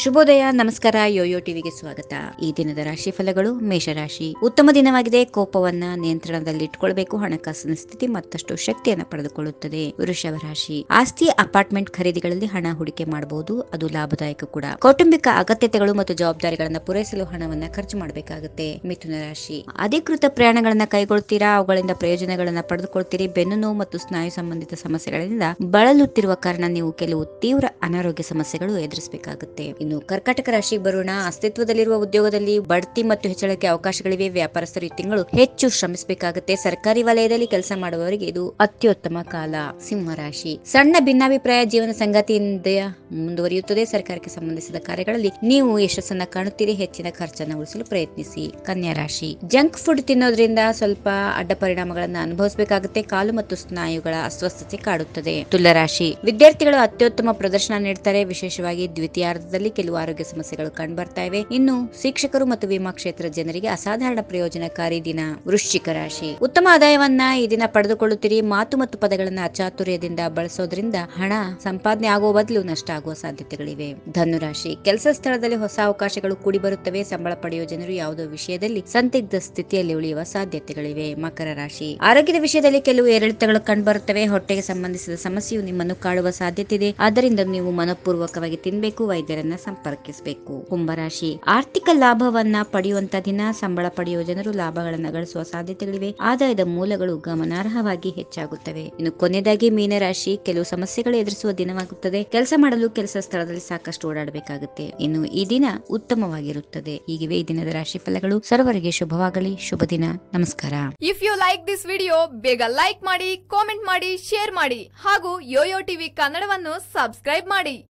ಶುಭೋದಯ ನಮಸ್ಕಾರ ಯೋಯೋ ಟಿವಿಗೆ ಸ್ವಾಗತ ಈ ದಿನದ ರಾಶಿ ಫಲಗಳು ಮೇಷರಾಶಿ ಉತ್ತಮ ದಿನವಾಗಿದೆ ಕೋಪವನ್ನ ನಿಯಂತ್ರಣದಲ್ಲಿಟ್ಟುಕೊಳ್ಬೇಕು ಹಣಕಾಸಿನ ಸ್ಥಿತಿ ಮತ್ತಷ್ಟು ಶಕ್ತಿಯನ್ನು ಪಡೆದುಕೊಳ್ಳುತ್ತದೆ ವೃಷಭ ರಾಶಿ ಆಸ್ತಿ ಅಪಾರ್ಟ್ಮೆಂಟ್ ಖರೀದಿಗಳಲ್ಲಿ ಹಣ ಹೂಡಿಕೆ ಮಾಡಬಹುದು ಅದು ಲಾಭದಾಯಕ ಕೂಡ ಕೌಟುಂಬಿಕ ಅಗತ್ಯತೆಗಳು ಮತ್ತು ಜವಾಬ್ದಾರಿಗಳನ್ನ ಪೂರೈಸಲು ಹಣವನ್ನ ಖರ್ಚು ಮಾಡಬೇಕಾಗುತ್ತೆ ಮಿಥುನ ರಾಶಿ ಅಧಿಕೃತ ಪ್ರಯಾಣಗಳನ್ನ ಕೈಗೊಳ್ತೀರಾ ಅವುಗಳಿಂದ ಪ್ರಯೋಜನಗಳನ್ನ ಪಡೆದುಕೊಳ್ತೀರಿ ಬೆನ್ನು ನೋವು ಮತ್ತು ಸ್ನಾಯು ಸಂಬಂಧಿತ ಸಮಸ್ಯೆಗಳಿಂದ ಬಳಲುತ್ತಿರುವ ಕಾರಣ ನೀವು ಕೆಲವು ತೀವ್ರ ಅನಾರೋಗ್ಯ ಸಮಸ್ಯೆಗಳು ಎದುರಿಸಬೇಕಾಗುತ್ತೆ ಇನ್ನು ಕರ್ಕಾಟಕ ರಾಶಿ ಬರೋಣ ಅಸ್ತಿತ್ವದಲ್ಲಿರುವ ಉದ್ಯೋಗದಲ್ಲಿ ಬಡ್ತಿ ಮತ್ತು ಹೆಚ್ಚಳಕ್ಕೆ ಅವಕಾಶಗಳಿವೆ ವ್ಯಾಪಾರಸ್ಥರು ಈ ತಿಂಗಳು ಹೆಚ್ಚು ಶ್ರಮಿಸಬೇಕಾಗುತ್ತೆ ಸರ್ಕಾರಿ ವಲಯದಲ್ಲಿ ಕೆಲಸ ಮಾಡುವವರಿಗೆ ಇದು ಅತ್ಯುತ್ತಮ ಕಾಲ ಸಿಂಹ ರಾಶಿ ಸಣ್ಣ ಭಿನ್ನಾಭಿಪ್ರಾಯ ಜೀವನ ಸಂಗಾತಿಯಿಂದ ಮುಂದುವರಿಯುತ್ತದೆ ಸರ್ಕಾರಕ್ಕೆ ಸಂಬಂಧಿಸಿದ ಕಾರ್ಯಗಳಲ್ಲಿ ನೀವು ಯಶಸ್ಸನ್ನ ಕಾಣುತ್ತೀರಿ ಹೆಚ್ಚಿನ ಖರ್ಚನ್ನು ಉಳಿಸಲು ಪ್ರಯತ್ನಿಸಿ ಕನ್ಯಾ ರಾಶಿ ಜಂಕ್ ಫುಡ್ ತಿನ್ನೋದ್ರಿಂದ ಸ್ವಲ್ಪ ಅಡ್ಡ ಪರಿಣಾಮಗಳನ್ನು ಅನುಭವಿಸಬೇಕಾಗುತ್ತೆ ಕಾಲು ಮತ್ತು ಸ್ನಾಯುಗಳ ಅಸ್ವಸ್ಥತೆ ಕಾಡುತ್ತದೆ ತುಲರಾಶಿ ವಿದ್ಯಾರ್ಥಿಗಳು ಅತ್ಯುತ್ತಮ ಪ್ರದರ್ಶನ ನೀಡ್ತಾರೆ ವಿಶೇಷವಾಗಿ ದ್ವಿತೀಯಾರ್ಧದಲ್ಲಿ ಕೆಲವು ಆರೋಗ್ಯ ಸಮಸ್ಯೆಗಳು ಕಂಡುಬರ್ತಾ ಇವೆ ಇನ್ನು ಶಿಕ್ಷಕರು ಮತ್ತು ವಿಮಾ ಕ್ಷೇತ್ರ ಜನರಿಗೆ ಅಸಾಧಾರಣ ಪ್ರಯೋಜನಕಾರಿ ದಿನ ವೃಶ್ಚಿಕ ರಾಶಿ ಉತ್ತಮ ಆದಾಯವನ್ನ ಈ ದಿನ ಪಡೆದುಕೊಳ್ಳುತ್ತೀರಿ ಮಾತು ಮತ್ತು ಪದಗಳನ್ನ ಅಚಾತುರ್ಯದಿಂದ ಬಳಸೋದ್ರಿಂದ ಹಣ ಸಂಪಾದನೆ ಆಗುವ ಬದಲು ನಷ್ಟ ಆಗುವ ಸಾಧ್ಯತೆಗಳಿವೆ ಧನುರಾಶಿ ಕೆಲಸ ಸ್ಥಳದಲ್ಲಿ ಹೊಸ ಅವಕಾಶಗಳು ಕೂಡಿ ಬರುತ್ತವೆ ಸಂಬಳ ಪಡೆಯುವ ಜನರು ಯಾವುದೋ ವಿಷಯದಲ್ಲಿ ಸಂದಿಗ್ಧ ಸ್ಥಿತಿಯಲ್ಲಿ ಉಳಿಯುವ ಸಾಧ್ಯತೆಗಳಿವೆ ಮಕರ ರಾಶಿ ಆರೋಗ್ಯದ ವಿಷಯದಲ್ಲಿ ಕೆಲವು ಏರಿಳಿತಗಳು ಕಂಡುಬರುತ್ತವೆ ಹೊಟ್ಟೆಗೆ ಸಂಬಂಧಿಸಿದ ಸಮಸ್ಯೆಯು ನಿಮ್ಮನ್ನು ಕಾಡುವ ಸಾಧ್ಯತೆ ಇದೆ ಆದ್ದರಿಂದ ನೀವು ಮನಪೂರ್ವಕವಾಗಿ ತಿನ್ಬೇಕು ವೈದ್ಯರನ್ನ ಸಂಪರ್ಕಿಸಬೇಕು ಕುಂಭರಾಶಿ ಆರ್ಥಿಕ ಲಾಭವನ್ನ ಪಡೆಯುವಂತ ದಿನ ಸಂಬಳ ಪಡೆಯುವ ಜನರು ಲಾಭಗಳನ್ನ ಗಳಿಸುವ ಸಾಧ್ಯತೆಗಳಿವೆ ಆದಾಯದ ಮೂಲಗಳು ಗಮನಾರ್ಹವಾಗಿ ಹೆಚ್ಚಾಗುತ್ತವೆ ಇನ್ನು ಕೊನೆಯದಾಗಿ ಮೀನರಾಶಿ ಕೆಲವು ಸಮಸ್ಯೆಗಳು ಎದುರಿಸುವ ದಿನವಾಗುತ್ತದೆ ಕೆಲಸ ಮಾಡಲು ಕೆಲಸ ಸ್ಥಳದಲ್ಲಿ ಸಾಕಷ್ಟು ಓಡಾಡಬೇಕಾಗುತ್ತೆ ಇನ್ನು ಈ ದಿನ ಉತ್ತಮವಾಗಿರುತ್ತದೆ ಹೀಗಿವೆ ಈ ದಿನದ ರಾಶಿ ಫಲಗಳು ಸರ್ವರಿಗೆ ಶುಭವಾಗಲಿ ಶುಭ ದಿನ ನಮಸ್ಕಾರ if you like this video ಬೇಗ ಲೈಕ್ ಮಾಡಿ ಕಾಮೆಂಟ್ ಮಾಡಿ ಶೇರ್ ಮಾಡಿ ಹಾಗೂ ಯೋಯೋ ಟಿವಿ ಕನ್ನಡವನ್ನು ಸಬ್ಸ್ಕ್ರೈಬ್ ಮಾಡಿ